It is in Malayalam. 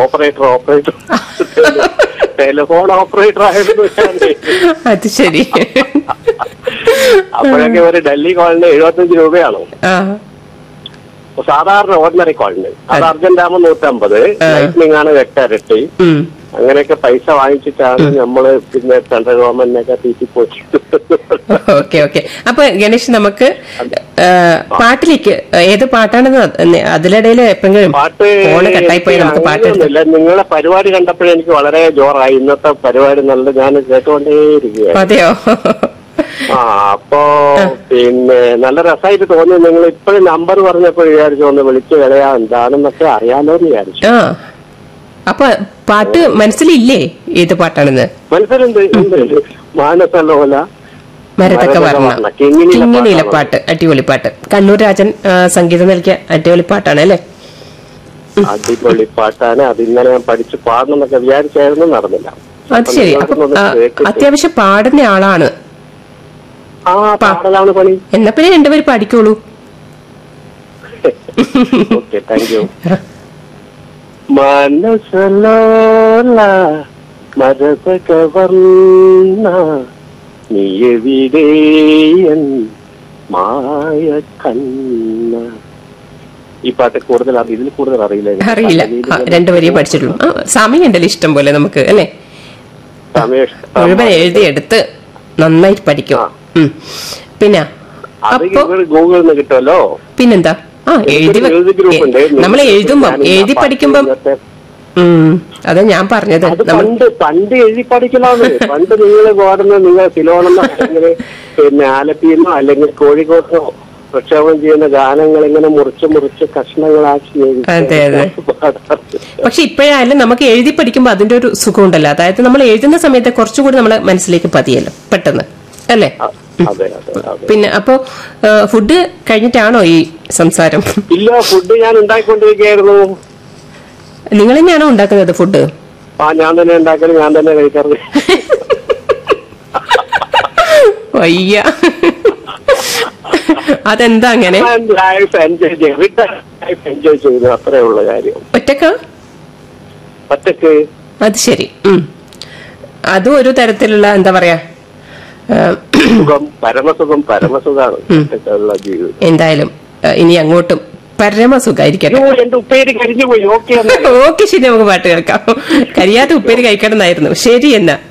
ഓപ്പറേറ്റർ ഓപ്പറേറ്റർ ടെലിഫോൺ ഓപ്പറേറ്റർ ആയിരുന്നു ഞാൻ അത് ശരി അപ്പോഴൊക്കെ ഒരു ഡൽഹി കോളിന് എഴുപത്തഞ്ച് രൂപയാണോ ആ സാധാരണ ഓർഡിനറി കോളിന് അത് അർജന്റ് ആകുമ്പോൾ നൂറ്റമ്പത് ലൈറ്റ്നിങ് ആണ് എട്ടരട്ടി ഉം. അങ്ങനെയൊക്കെ പൈസ വാങ്ങിച്ചിട്ടാണ് നമ്മള് പിന്നെ സെൻട്രൽ ഗവൺമെന്റിനൊക്കെ തീറ്റിപ്പോയി ഓക്കെ ഓക്കെ അപ്പൊ ഗണേഷ് നമുക്ക് ആ, പാട്ടിലേക്ക് ഏത് പാട്ടാണെന്ന് അത് അതിനിടയിൽ എപ്പോഴെങ്കിലും പാട്ട് ഫോണ് കട്ടായി പോയി നമുക്ക് പാട്ട് എടുത്ത് അങ്ങനെയൊന്നുമില്ല നിങ്ങളെ പരിപാടി കണ്ടപ്പോഴേ എനിക്ക് വളരെ ജോറായി ഇന്നത്തെ പരിപാടി നല്ല ഞാൻ കേട്ടുകൊണ്ടേയിരിക്കുകയാണ് അതെയോ ആ അപ്പോ പിന്നെ നല്ല രസമായിട്ട് തോന്നി നിങ്ങൾ ഇപ്പോഴും നമ്പർ പറഞ്ഞപ്പോൾ വിചാരിച്ചു ഒന്ന് വിളിച്ചു കളയാ എന്താണെന്നൊക്കെ അറിയാലോ എന്ന് വിചാരിച്ചു ആ അപ്പൊ പാട്ട് മനസ്സിലില്ലേ ഏത് പാട്ടാണെന്ന് മനസ്സിലുണ്ട് ഉണ്ട് മാനസലോല മരത്തക്ക മരതക വർണ്ണ വർണ്ണ. കിങ്ങിണിയിലെ കിങ്ങിണിയിലെ പാട്ടാണ്. പാട്ട് അടിപൊളി പാട്ട് കണ്ണൂർ രാജൻ ആ, സംഗീതം നൽകിയ അടിപൊളി പാട്ടാണ് അല്ലേ അടിപൊളി പാട്ടാണ് അത് ഇന്നലെ ഞാൻ പഠിച്ച് പാടണം എന്നൊക്കെ വിചാരിച്ചായിരുന്നു നടന്നില്ല അത് ശരി അപ്പൊ ആ, അത്യാവശ്യം പാടുന്ന ആളാണ് ആ പാടലാണ് പണി എന്നാ പിന്നെ രണ്ടുപേരും പഠിക്കോളൂ ഓക്കെ താങ്ക് യു മനസ്സലോല മരതക വർണ്ണ നീ എവിടെയൻ മായ കണ്ണ ഈ പാട്ട് കൂടുതൽ അറി- ഇതിൽ കൂടുതൽ അറിയില്ല എനിക്ക്. അറിയില്ല ആ, രണ്ടുപേരെയും പഠിച്ചിട്ടുള്ളൂ ആ, സമയം ഉണ്ടല്ലോ ഇഷ്ടം പോലെ നമുക്ക് അല്ലേ സമയം ഇഷ്ടം. മുഴുവൻ എഴുതിയെടുത്ത് നന്നായിട്ട് പഠിക്കും ആ. ഉം. പിന്നെ അത് അപ്പൊ ഇവിടെ ഗൂഗിളിൽ നിന്ന് കിട്ടുമല്ലോ പിന്നെന്താ ആ എഴുതി വെ- മ്യൂസിക് ഗ്രൂപ്പ് ഉണ്ട് നമ്മൾ എഴുതുമ്പം ഞാനിന്ന് എഴുതി ആ പഠിക്കുമ്പം പാട്ട് ഉം അതാ ഞാൻ പറഞ്ഞത് അത് നമ്മൾ പണ്ട് പണ്ട് എഴുതി പഠിക്കലാണ് പണ്ട് നിങ്ങൾ പാടുന്ന നിങ്ങൾ സിലോണെന്നോ അല്ലെങ്കിൽ പിന്നെ ആലപ്പിന്നോ അല്ലെങ്കിൽ കോഴിക്കോട്ടോ പ്രക്ഷേപണം ചെയ്യുന്ന ഗാനങ്ങൾ ഇങ്ങനെ മുറിച്ച് മുറിച്ച് കഷ്ണങ്ങളാക്കി എഴുതി അതെ, അതെ. പാടാറ്. പക്ഷെ ഇപ്പോഴായാലും നമുക്ക് എഴുതി പഠിക്കുമ്പോൾ അതിന്റെ ഒരു സുഖം ഉണ്ടല്ലോ അതായത് നമ്മൾ എഴുതുന്ന സമയത്ത് കുറച്ചുകൂടി നമ്മളെ മനസ്സിലേക്ക് പതിയല്ലോ പെട്ടെന്ന് അല്ലേ അ- അതെ അതെ അതെ പിന്നെ അപ്പോ ഫുഡ് കഴിഞ്ഞിട്ടാണോ ഈ സംസാരം ഇല്ല ഫുഡ് ഞാൻ ഉണ്ടാക്കിക്കൊണ്ടിരിക്കുകയായിരുന്നു നിങ്ങൾ തന്നെയാണോ ഉണ്ടാക്കുന്നത് ഫുഡ് ആ ഞാൻ തന്നെ ഉണ്ടാക്കല് ഞാൻ തന്നെ കഴിക്കാറ് വയ്യ അതെന്താ അങ്ങനെ ലൈഫ് എൻജോയ് ചെയ്യും ലൈഫ് എൻജോയ് ചെയ്യുന്നു അത്രേ ഉള്ള കാര്യം ഒറ്റക്ക ഒറ്റക്ക് അത് ശരി ഉം. അതും ഒരു തരത്തിലുള്ള എന്താ പറയാ ആ, സുഖം പരമസുഖം പരമസുഖമാണ് ഒറ്റക്കുള്ള ജീവിതം എന്തായാലും ആ, ഇനി അങ്ങോട്ടും പരമസുഖായിരിക്കട്ടെ അയ്യോ, എന്റെ ഉപ്പേരി കരിഞ്ഞു പോയി ഓക്കെ ഓക്കെ ശരി നമുക്ക് പാട്ട് കേൾക്കാം കരിയാത്ത ഉപ്പേരി കഴിക്കണം എന്നായിരുന്നു ശരി എന്നാ